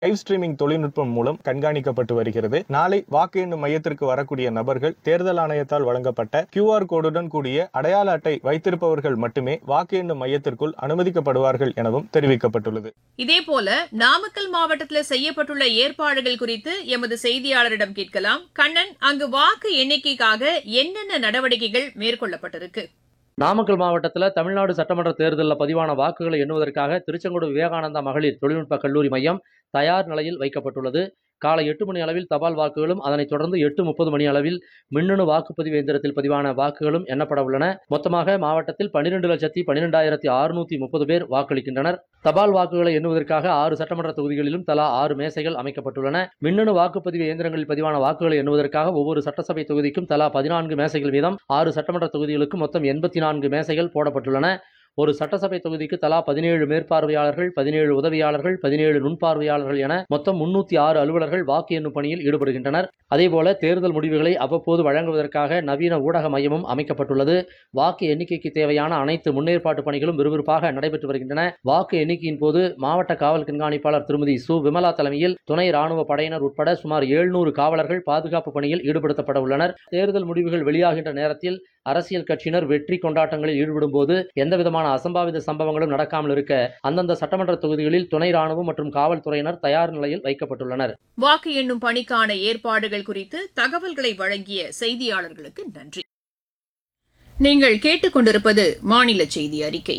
live streaming தொழில்நுட்பம் மூலம் கண்காணிக்கப்பட்டு வருகிறது நாளை வாக்கு எண்ணும் மையத்திற்கு வரக்கூடிய நபர்கள் தேர்தல் ஆணையத்தால் வழங்கப்பட்ட கியூஆர் கோடுடன் கூடிய அடையாள அட்டை வைத்திருப்பவர்கள் மட்டுமே வாக்கு எண்ணும் மையத்திற்குள் அனுமதிக்கப்படுவார்கள் எனவும் தெரிவிக்கப்பட்டுள்ளது இதேபோல நாமக்கல் மாவட்டத்தில் செய்யப்பட்டுள்ள ஏற்பாடுகள் குறித்து எமது செய்தியாளரிடம் கேட்கலாம் கண்ணன் அங்கு வாக்கு எண்ணிக்கைக்காக என்னென்ன நடவடிக்கைகள் மேற்கொள்ளப்பட்டிருக்கு நாமக்கல் மாவட்டத்தில் தமிழ்நாடு சட்டமன்ற தேர்தலில் பதிவான வாக்குகளை எண்ணுவதற்காக திருச்செங்கோடு விவேகானந்தா மகளிர் தொழில்நுட்ப கல்லூரி மையம் தயார் நிலையில் வைக்கப்பட்டுள்ளது காலை எட்டு மணி அளவில் தபால் வாக்குகளும் அதனைத் தொடர்ந்து எட்டு முப்பது மணி அளவில் மின்னணு வாக்குப்பதிவு எந்திரத்தில் பதிவான வாக்குகளும் எண்ணப்பட உள்ளன மொத்தமாக மாவட்டத்தில் பன்னிரெண்டு லட்சத்தி பன்னிரெண்டாயிரத்தி அறுநூத்தி முப்பது பேர் வாக்களிக்கின்றனர் தபால் வாக்குகளை எண்ணுவதற்காக ஆறு சட்டமன்ற தொகுதிகளிலும் தலா ஆறு மேசைகள் அமைக்கப்பட்டுள்ளன மின்னணு வாக்குப்பதிவு இயந்திரங்களில் பதிவான வாக்குகளை எண்ணுவதற்காக ஒவ்வொரு சட்டசபை தொகுதிக்கும் தலா பதினான்கு மேசைகள் வீதம் ஆறு சட்டமன்ற தொகுதிகளுக்கு மொத்தம் எண்பத்தி நான்கு மேசைகள் போடப்பட்டுள்ளன ஒரு சட்டசபை தொகுதிக்கு தலா பதினேழு மேற்பார்வையாளர்கள் பதினேழு உதவியாளர்கள் பதினேழு நுண்பார்வையாளர்கள் என மொத்தம் முன்னூத்தி ஆறு அலுவலர்கள் வாக்கு எண்ணும் பணியில் ஈடுபடுகின்றனர் அதேபோல தேர்தல் முடிவுகளை அவ்வப்போது வழங்குவதற்காக நவீன ஊடக மையமும் அமைக்கப்பட்டுள்ளது வாக்கு எண்ணிக்கைக்கு தேவையான அனைத்து முன்னேற்பாட்டு பணிகளும் விறுவிறுப்பாக நடைபெற்று வருகின்றன வாக்கு எண்ணிக்கையின் போது மாவட்ட காவல் கண்காணிப்பாளர் திருமதி சு விமலா தலைமையில் துணை ராணுவ படையினர் உட்பட சுமார் எழுநூறு காவலர்கள் பாதுகாப்பு பணியில் ஈடுபடுத்தப்பட உள்ளனர் தேர்தல் முடிவுகள் வெளியாகின்ற நேரத்தில் அரசியல் கட்சியினர் வெற்றி கொண்டாட்டங்களில் ஈடுபடும் போது எந்தவிதமான அசம்பாவித சம்பவங்களும் நடக்காமல் இருக்க அந்தந்த சட்டமன்ற தொகுதிகளில் துணை ராணுவம் மற்றும் காவல்துறையினர் தயார் நிலையில் வைக்கப்பட்டுள்ளனர் வாக்கு எண்ணும் பணிக்கான ஏற்பாடுகள் குறித்து தகவல்களை வழங்கிய செய்தியாளர்களுக்கு நன்றி நீங்கள் கேட்டுக்கொண்டிருப்பது மாநில செய்தி அறிக்கை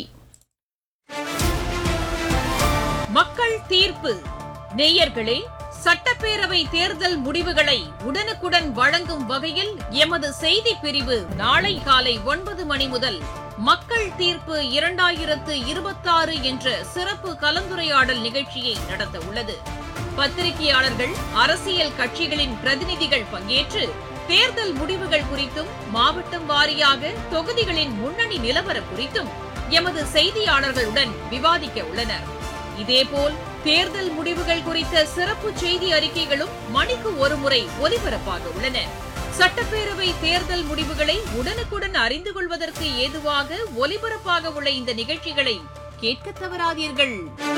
மக்கள் தீர்ப்பு நேயர்களே சட்டப்பேரவை தேர்தல் முடிவுகளை உடனுக்குடன் வழங்கும் வகையில் எமது செய்தி பிரிவு நாளை காலை ஒன்பது மணி முதல் மக்கள் தீர்ப்பு இரண்டாயிரத்து இருபத்தாறு என்ற சிறப்பு கலந்துரையாடல் நிகழ்ச்சியை நடத்த உள்ளது பத்திரிகையாளர்கள் அரசியல் கட்சிகளின் பிரதிநிதிகள் பங்கேற்று தேர்தல் முடிவுகள் குறித்தும் மாவட்டம் வாரியாக தொகுதிகளின் முன்னணி நிலவரம் குறித்தும் எமது செய்தியாளர்களுடன் விவாதிக்க உள்ளனர் இதேபோல் தேர்தல் முடிவுகள் குறித்த சிறப்பு செய்தி அறிக்கைகளும் மணிக்கு ஒருமுறை ஒலிபரப்பாக உள்ளன சட்டப்பேரவை தேர்தல் முடிவுகளை உடனுக்குடன் அறிந்து கொள்வதற்கு ஏதுவாக ஒலிபரப்பாக உள்ள இந்த நிகழ்ச்சிகளை கேட்க தவறாதீர்கள்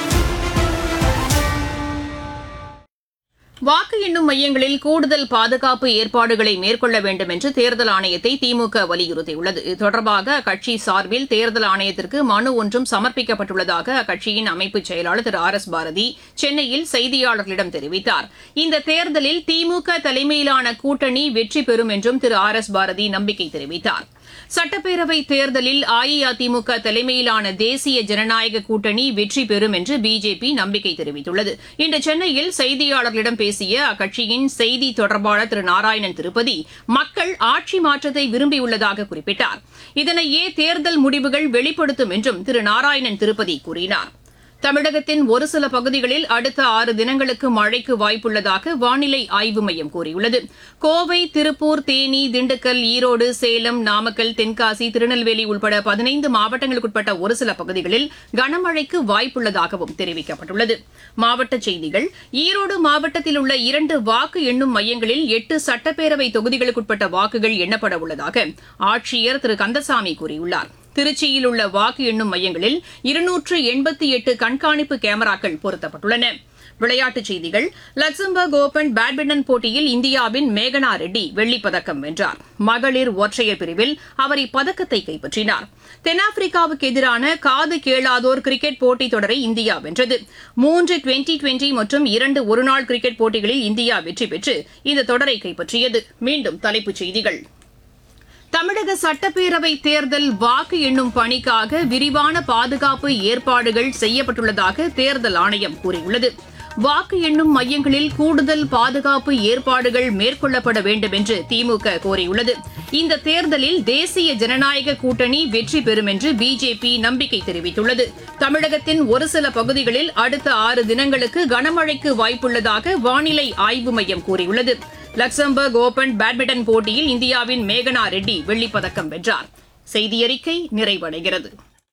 வாக்கு எண்ணும் மையங்களில் கூடுதல் பாதுகாப்பு ஏற்பாடுகளை மேற்கொள்ள வேண்டும் என்று தேர்தல் ஆணையத்தை திமுக வலியுறுத்தியுள்ளது இது தொடர்பாக அக்கட்சி சார்பில் தேர்தல் ஆணையத்திற்கு மனு ஒன்றும் சமர்ப்பிக்கப்பட்டுள்ளதாக அக்கட்சியின் அமைப்பு செயலாளர் திரு ஆர் எஸ் பாரதி சென்னையில் செய்தியாளர்களிடம் தெரிவித்தார் இந்த தேர்தலில் திமுக தலைமையிலான கூட்டணி வெற்றி பெறும் என்றும் திரு ஆர் எஸ் பாரதி நம்பிக்கை தெரிவித்தார் சட்டப்பேரவை தேர்தலில் அஇஅதிமுக தலைமையிலான தேசிய ஜனநாயக கூட்டணி வெற்றி பெறும் என்று பிஜேபி நம்பிக்கை தெரிவித்துள்ளது இன்று சென்னையில் செய்தியாளர்களிடம் பேசிய அக்கட்சியின் செய்தி தொடர்பாளர் திரு நாராயணன் திருப்பதி மக்கள் ஆட்சி மாற்றத்தை விரும்பியுள்ளதாக குறிப்பிட்டார் இதனையே தேர்தல் முடிவுகள் வெளிப்படுத்தும் என்றும் திரு நாராயணன் திருப்பதி கூறினார் தமிழகத்தின் ஒரு சில பகுதிகளில் அடுத்த ஆறு தினங்களுக்கு மழைக்கு வாய்ப்புள்ளதாக வானிலை ஆய்வு மையம் கூறியுள்ளது கோவை திருப்பூர் தேனி திண்டுக்கல் ஈரோடு சேலம் நாமக்கல் தென்காசி திருநெல்வேலி உட்பட பதினைந்து மாவட்டங்களுக்குட்பட்ட ஒரு சில பகுதிகளில் கனமழைக்கு வாய்ப்புள்ளதாகவும் தெரிவிக்கப்பட்டுள்ளது மாவட்டச் செய்திகள் ஈரோடு மாவட்டத்தில் உள்ள இரண்டு வாக்கு எண்ணும் மையங்களில் எட்டு சட்டப்பேரவை தொகுதிகளுக்குட்பட்ட வாக்குகள் எண்ணப்பட உள்ளதாக ஆட்சியர் திரு கந்தசாமி கூறியுள்ளார் திருச்சியில் உள்ள வாக்கு எண்ணும் மையங்களில் இருநூற்று எண்பத்தி எட்டு கண்காணிப்பு கேமராக்கள் பொருத்தப்பட்டுள்ளன விளையாட்டுச் செய்திகள் லக்சம்பர்க் ஓபன் பேட்மிண்டன் போட்டியில் இந்தியாவின் மேகனா ரெட்டி வெள்ளிப்பதக்கம் வென்றார் மகளிர் ஒற்றையர் பிரிவில் அவர் இப்பதக்கத்தை கைப்பற்றினார் தென்னாப்பிரிக்காவுக்கு எதிரான காது கேளாதோர் கிரிக்கெட் போட்டித் தொடரை இந்தியா வென்றது மூன்று டுவெண்டி டுவெண்டி மற்றும் இரண்டு ஒருநாள் கிரிக்கெட் போட்டிகளில் இந்தியா வெற்றி பெற்று இந்த தொடரை கைப்பற்றியது மீண்டும் தலைப்புச் செய்திகள் தமிழக சட்டப்பேரவை தேர்தல் வாக்கு எண்ணும் பணிக்காக விரிவான பாதுகாப்பு ஏற்பாடுகள் செய்யப்பட்டுள்ளதாக தேர்தல் ஆணையம் கூறியுள்ளது வாக்கு எண்ணும் மையங்களில் கூடுதல் பாதுகாப்பு ஏற்பாடுகள் மேற்கொள்ளப்பட வேண்டும் என்று திமுக கோரியுள்ளது இந்த தேர்தலில் தேசிய ஜனநாயக கூட்டணி வெற்றி பெறும் என்று பிஜேபி நம்பிக்கை தெரிவித்துள்ளது தமிழகத்தின் ஒரு சில பகுதிகளில் அடுத்த ஆறு தினங்களுக்கு கனமழைக்கு வாய்ப்புள்ளதாக வானிலை ஆய்வு மையம் கூறியுள்ளது லக்சம்பர்க் ஓபன் பேட்மிண்டன் போட்டியில் இந்தியாவின் மேகனா ரெட்டி வெள்ளிப்பதக்கம் வென்றார் செய்தியறிக்கை நிறைவடைகிறது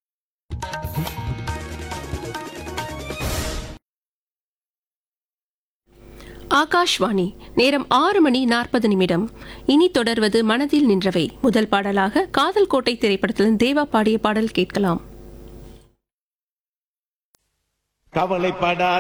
ஆகாஷ்வாணி நேரம் ஆறு மணி நாற்பது நிமிடம் இனி தொடர்வது மனதில் நின்றவை முதல் பாடலாக காதல் கோட்டை திரைப்படத்தில் தேவா பாடிய பாடல் கேட்கலாம் கவலைப்படாத